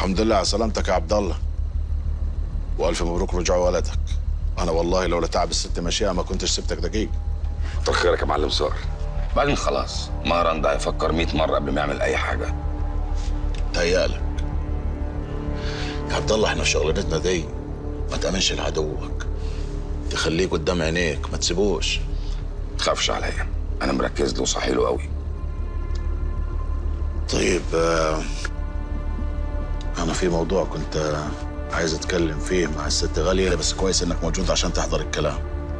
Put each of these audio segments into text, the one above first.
الحمد لله على سلامتك يا عبد الله والف مبروك رجوع ولدك انا والله لولا تعب الست مشيئه ما كنتش سبتك دقيقه كتر خيرك يا معلم صقر بعدين خلاص مهران ده هيفكر 100 مره قبل ما يعمل اي حاجه تهيألك يا عبد الله احنا في شغلتنا دي ما تأمنش لعدوك تخليه قدام عينيك ما تسيبوش تخافش عليا انا مركز له وصاحي له قوي طيب آه، انا في موضوع كنت آه، عايز اتكلم فيه مع الست غاليه بس كويس انك موجود عشان تحضر الكلام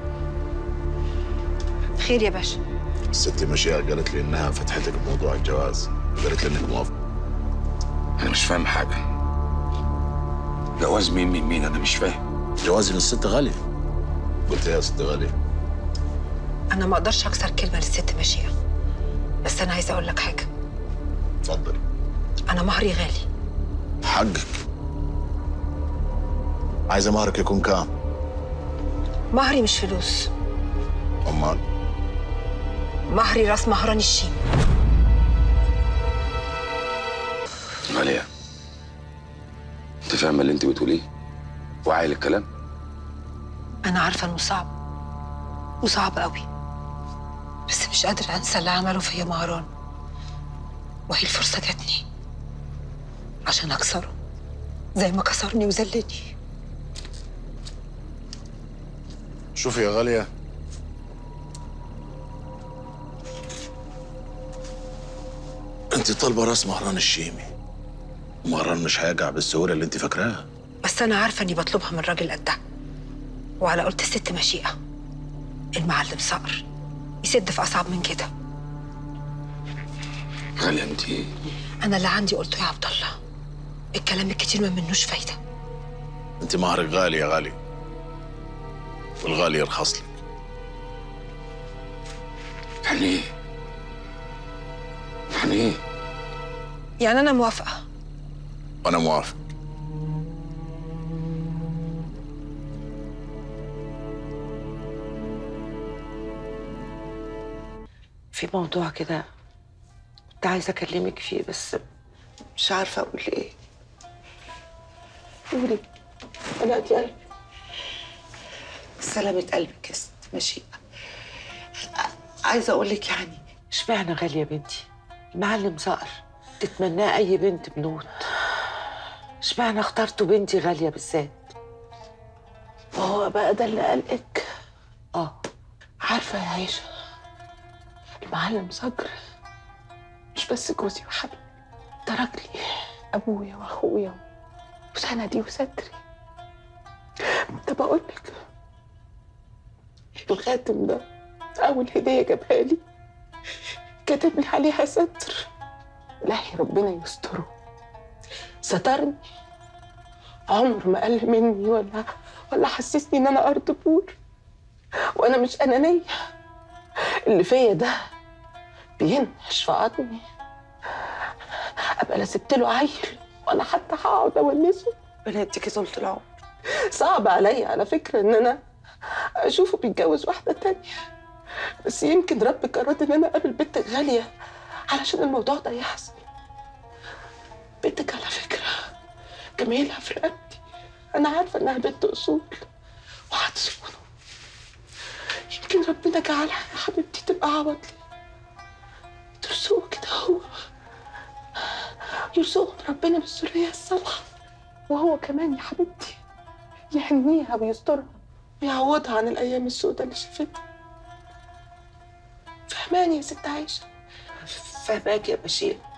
خير يا باشا الست مشيئه قالت لي انها فتحتك بموضوع الجواز قالت لي انك موافق انا مش فاهم حاجه جواز مين من مين انا مش فاهم جوازي من الست غاليه قلت يا ست غاليه انا ما اقدرش اكسر كلمه للست مشيئه بس انا عايزه اقول لك حاجه اتفضل انا مهري غالي حقك عايزه مهرك يكون كام مهري مش فلوس امال مهري راس مهران الشيم غاليه انت فاهمه اللي انت بتقوليه وعايل الكلام انا عارفه انه صعب وصعب قوي بس مش قادره انسى اللي عمله فيا مهران وهي الفرصه جاتني عشان اكسره زي ما كسرني وذلني شوفي يا غاليه انت طالبه راس مهران الشيمي مهران مش هيقع بالسهوله اللي انت فاكراها بس انا عارفه اني بطلبها من راجل قدها وعلى قلت الست مشيئه المعلم صقر يسد في اصعب من كده غاليه انت انا اللي عندي قلته يا عبد الله الكلام الكتير ما منوش فايده انت مهرك غالي يا غالي والغالي يرخص لك يعني ايه يعني ايه يعني انا موافقه وانا موافق في موضوع كده كنت عايزة أكلمك فيه بس مش عارفة أقول إيه قولي قلقتي قلبي سلامة قلبك يا ست ماشي عايزة أقول لك يعني اشمعنى غالية بنتي المعلم صقر تتمناه أي بنت بنوت اشمعنى اخترتوا بنتي غالية بالذات وهو بقى ده اللي قلقك اه عارفة يا عيشة المعلم صقر مش بس جوزي وحبيبي ترك لي ابويا واخويا وسندي وستري ده بقول لك الخاتم ده اول هديه جابها لي كاتب لي عليها ستر الهي ربنا يستره سترني عمر ما قل مني ولا ولا حسسني ان انا ارض بور وانا مش انانيه اللي فيا ده بينهش في عظمي ابقى لا سبت له عيل ولا حتى هقعد اونسه بناديكي طولة العمر صعب عليا على فكره ان انا اشوفه بيتجوز واحده تانية بس يمكن ربك اراد ان انا اقابل بنتك غاليه علشان الموضوع ده يحصل بنتك على فكره جميلها في رقبتي انا عارفه انها بنت اصول وهتصونه يمكن ربنا جعلها يا حبيبتي تبقى عوض لي ترزقه كده هو يرزقهم ربنا بالذرية الصالحة وهو كمان يا حبيبتي يهنيها ويسترها ويعوضها عن الأيام السوداء اللي شافتها فهماني يا ست عايشة فهماك يا بشير